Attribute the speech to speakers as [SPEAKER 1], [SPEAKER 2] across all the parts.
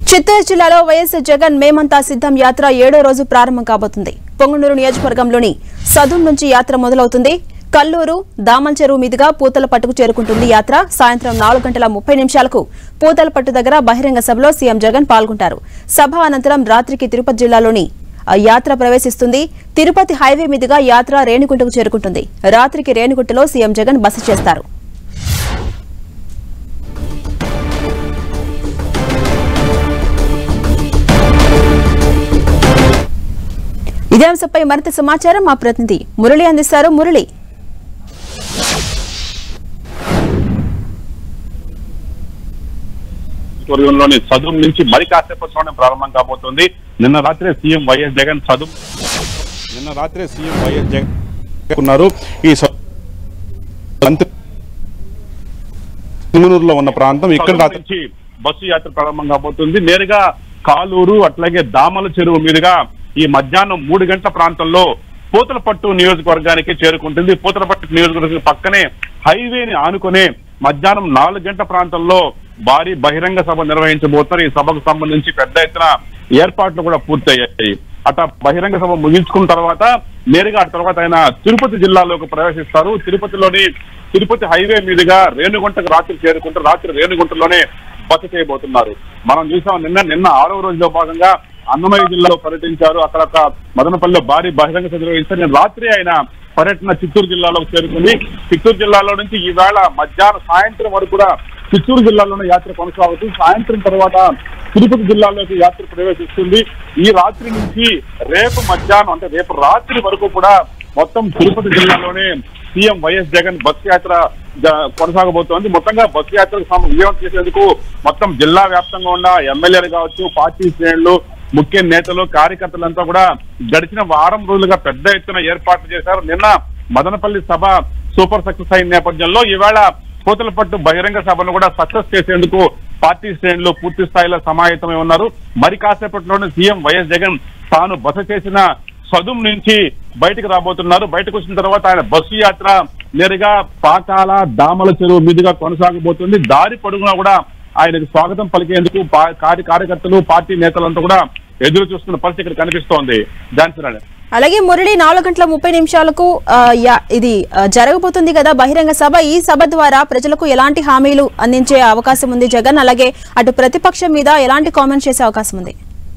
[SPEAKER 1] చిత్తూరు జిల్లాలో వైఎస్ జగన్ మేమంతా సిద్ధం యాత్ర ఏడో రోజు ప్రారంభం కాబోతుంది పొంగనూరు నియోజకవర్గంలోని సదుం నుంచి యాత్ర మొదలవుతుంది కల్లూరు దామల్ చెరువు మీదుగా పూతలపట్టుకు చేరుకుంటుంది యాత్ర సాయంత్రం నాలుగు గంటల ముప్పై నిమిషాలకు పూతలపట్టు దగ్గర బహిరంగ సభలో సీఎం జగన్ పాల్గొంటారు సభ అనంతరం రాత్రికి తిరుపతి జిల్లాలోని ఆ యాత్ర ప్రవేశిస్తుంది తిరుపతి హైవే మీదుగా యాత్ర రేణిగుంటకు చేరుకుంటుంది రాత్రికి రేణిగుంటలో సీఎం జగన్ బస చేస్తారు ఇదే అంశంపై మరింత సమాచారం మా ప్రతినిధి మురళి అందిస్తారు మురళి
[SPEAKER 2] వర్గంలోని చదువు నుంచి మరి కాసేపట్లోనే ప్రారంభం కాబోతుంది నిన్న రాత్రి సీఎం వైఎస్ జగన్ చదువు నిన్న రాత్రి సీఎం వైఎస్ జగన్ ఉన్నారు ఈ తిరుమనూరులో ఉన్న ప్రాంతం ఇక్కడ రాత్రి నుంచి బస్సు యాత్ర ప్రారంభం కాబోతుంది నేరుగా కాలూరు అట్లాగే దామల చెరువు మీదుగా ఈ మధ్యాహ్నం మూడు గంటల ప్రాంతంలో పూతలపట్టు నియోజకవర్గానికి చేరుకుంటుంది పూతలపట్టు నియోజకవర్గం పక్కనే హైవేని ఆనుకునే మధ్యాహ్నం నాలుగు గంటల ప్రాంతంలో భారీ బహిరంగ సభ నిర్వహించబోతున్నారు ఈ సభకు సంబంధించి పెద్ద ఎత్తున ఏర్పాట్లు కూడా పూర్తయ్యాయి అట బహిరంగ సభ ముగించుకున్న తర్వాత నేరుగా ఆ తర్వాత ఆయన తిరుపతి జిల్లాలోకి ప్రవేశిస్తారు తిరుపతిలోని తిరుపతి హైవే మీదుగా రేణుగుంటకు రాత్రి చేరుకుంటూ రాత్రి రేణుగుంటలోనే బస చేయబోతున్నారు మనం చూసాం నిన్న నిన్న ఆరవ రోజులో భాగంగా అన్నమయ్య జిల్లాలో పర్యటించారు అక్కడ ఒక మదనపల్లిలో భారీ బహిరంగ సభ నిర్వహించారు నిన్న రాత్రి ఆయన పర్యటన చిత్తూరు జిల్లాలోకి చేరుకుంది చిత్తూరు జిల్లాలో నుంచి ఈవేళ మధ్యాహ్నం సాయంత్రం వరకు కూడా చిత్తూరు జిల్లాలోనే యాత్ర కొనసాగుతుంది సాయంత్రం తర్వాత తిరుపతి జిల్లాలోకి యాత్ర ప్రవేశిస్తుంది ఈ రాత్రి నుంచి రేపు మధ్యాహ్నం అంటే రేపు రాత్రి వరకు కూడా మొత్తం తిరుపతి జిల్లాలోనే సీఎం వైఎస్ జగన్ బస్ యాత్ర జ- కొనసాగబోతోంది మొత్తంగా బస్ యాత్రకు సం- విజయవంతం చేసేందుకు మొత్తం జిల్లా వ్యాప్తంగా ఉన్న ఎమ్మెల్యేలు కావచ్చు పార్టీ శ్రేణులు ముఖ్య నేతలు కార్యకర్తలంతా కూడా గడిచిన వారం రోజులుగా పెద్ద ఎత్తున ఏర్పాట్లు చేశారు నిన్న మదనపల్లి సభ సూపర్ సక్సెస్ అయిన నేపథ్యంలో ఈవేళ పూతలపట్టు బహిరంగ సభను కూడా సక్సెస్ చేసేందుకు పార్టీ శ్రేణులు పూర్తి స్థాయిలో సమాయత్తమై ఉన్నారు మరి కాసేపట్లోనే సీఎం వైఎస్ జగన్ తాను బస చేసిన సదుం నుంచి బయటకు రాబోతున్నారు బయటకు వచ్చిన తర్వాత ఆయన బస్సు యాత్ర నేరుగా పాకాల దామల చెరువు మీదుగా కొనసాగబోతుంది దారి పొడుగునా కూడా ఆయనకు స్వాగతం పలికేందుకు పా- కార్య కార్యకర్తలు పార్టీ నేతలంతా కూడా ఎదురు చూస్తున్న పరిస్థితి ఇక్కడ కనిపిస్తోంది ఝాన్సీ
[SPEAKER 1] అలాగే మురళి నాలుగు గంటల ముప్పై నిమిషాలకు ఆ, యా- ఇది ఆ, జరగబోతుంది కదా బహిరంగ సభ ఈ సభ ద్వారా ప్రజలకు ఎలాంటి హామీలు అందించే అవకాశం ఉంది జగన్ అలాగే అటు ప్రతిపక్షం మీద ఎలాంటి కామెంట్స్ చేసే అవకాశం ఉంది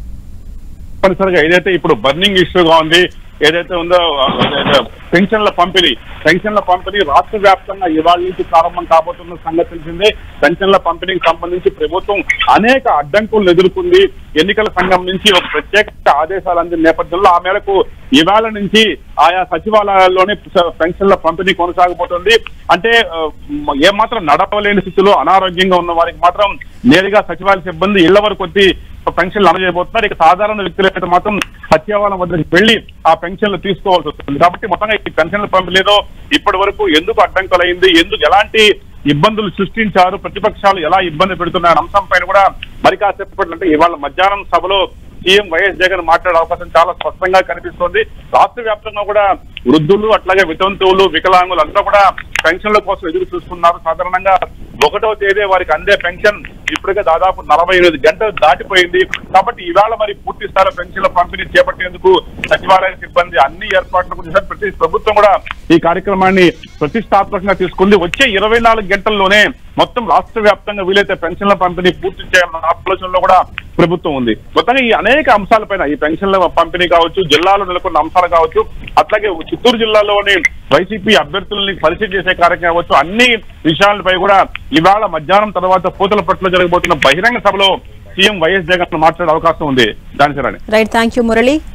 [SPEAKER 2] తప్పనిసరిగా ఏదైతే ఇప్పుడు బర్నింగ్ ఇష్యూగా ఉంది ఏదైతే ఉందో ఆ, ఏదైతే పెన్షన్ల పంపిణీ పెన్షన్ల పంపిణీ రాష్ట్ర వ్యాప్తంగా ఇవాళ నుంచి ప్రారంభం కాబోతున్న సంగతి తెలిసిందే పెన్షన్ల పంపిణీకి సంబంధించి ప్రభుత్వం అనేక అడ్డంకులను ఎదుర్కొంది ఎన్నికల సంఘం నుంచి ఒక ప్రత్యేక ఆదేశాలు అందిన నేపథ్యంలో ఆ మేరకు ఇవాళ నుంచి ఆయా సచివాలయాల్లోనే ప- పెన్షన్ల పంపిణీ కొనసాగబోతుంది అంటే ఆ, మ- ఏమాత్రం నడవలేని స్థితిలో అనారోగ్యంగా ఉన్న వారికి మాత్రం నేరుగా సచివాలయ సిబ్బంది ఇళ్ల వరకు వచ్చి పెన్షన్లు అందజేయబోతున్నారు ఇక సాధారణ వ్యక్తులైతే మాత్రం సచివాలయం వద్దకు వెళ్లి ఆ పెన్షన్లు తీసుకోవాల్సి వస్తుంది కాబట్టి మొత్తంగా ఈ పెన్షన్ల పంపిణీలో ఇప్పటి వరకు ఎందుకు అడ్డంకులైంది ఎందుకు ఎలాంటి ఇబ్బందులు సృష్టించారు ప్రతిపక్షాలు ఎలా ఇబ్బంది పెడుతున్నాయి అనే అంశం పైన కూడా మరి కాసేపటి అంటే ఇవాళ మధ్యాహ్నం సభలో సీఎం వైఎస్ జగన్ మాట్లాడే అవకాశం చాలా స్పష్టంగా కనిపిస్తోంది రాష్ట్ర వ్యాప్తంగా కూడా వృద్ధులు అట్లాగే వితంతువులు వికలాంగులు అందరూ కూడా పెన్షన్ల కోసం ఎదురు చూస్తున్నారు సాధారణంగా ఒకటో తేదీ వారికి అందే పెన్షన్ ఇప్పటికే దాదాపు నలభై ఎనిమిది గంటలు దాటిపోయింది కాబట్టి ఇవాళ మరి పూర్తి స్థాయిలో పెన్షన్ల పంపిణీ చేపట్టేందుకు సచివాలయ సిబ్బంది అన్ని ఏర్పాట్లు కూడా చేశారు ప్రతి ప్రభుత్వం కూడా ఈ కార్యక్రమాన్ని ప్రతిష్టాత్మకంగా తీసుకుంది వచ్చే ఇరవై నాలుగు గంటల్లోనే మొత్తం రాష్ట్ర వ్యాప్తంగా వీలైతే పెన్షన్ల పంపిణీ పూర్తి చేయాలన్న ఆలోచనలో కూడా ప్రభుత్వం ఉంది మొత్తంగా ఈ అనేక అంశాలపైన ఈ పెన్షన్ల పంపిణీ కావచ్చు జిల్లాలో నెలకొన్న అంశాలు కావచ్చు అట్లాగే చిత్తూరు జిల్లాలోని వైసీపీ అభ్యర్థుల్ని పరిచయం చేసే కార్యక్రమం కావచ్చు అన్ని విషయాలపై కూడా ఇవాళ మధ్యాహ్నం తర్వాత పూతలపట్టులో జరగబోతున్న బహిరంగ సభలో సీఎం వైఎస్ జగన్ మాట్లాడే అవకాశం ఉంది దాని
[SPEAKER 1] రైట్ థ్యాంక్ యూ మురళి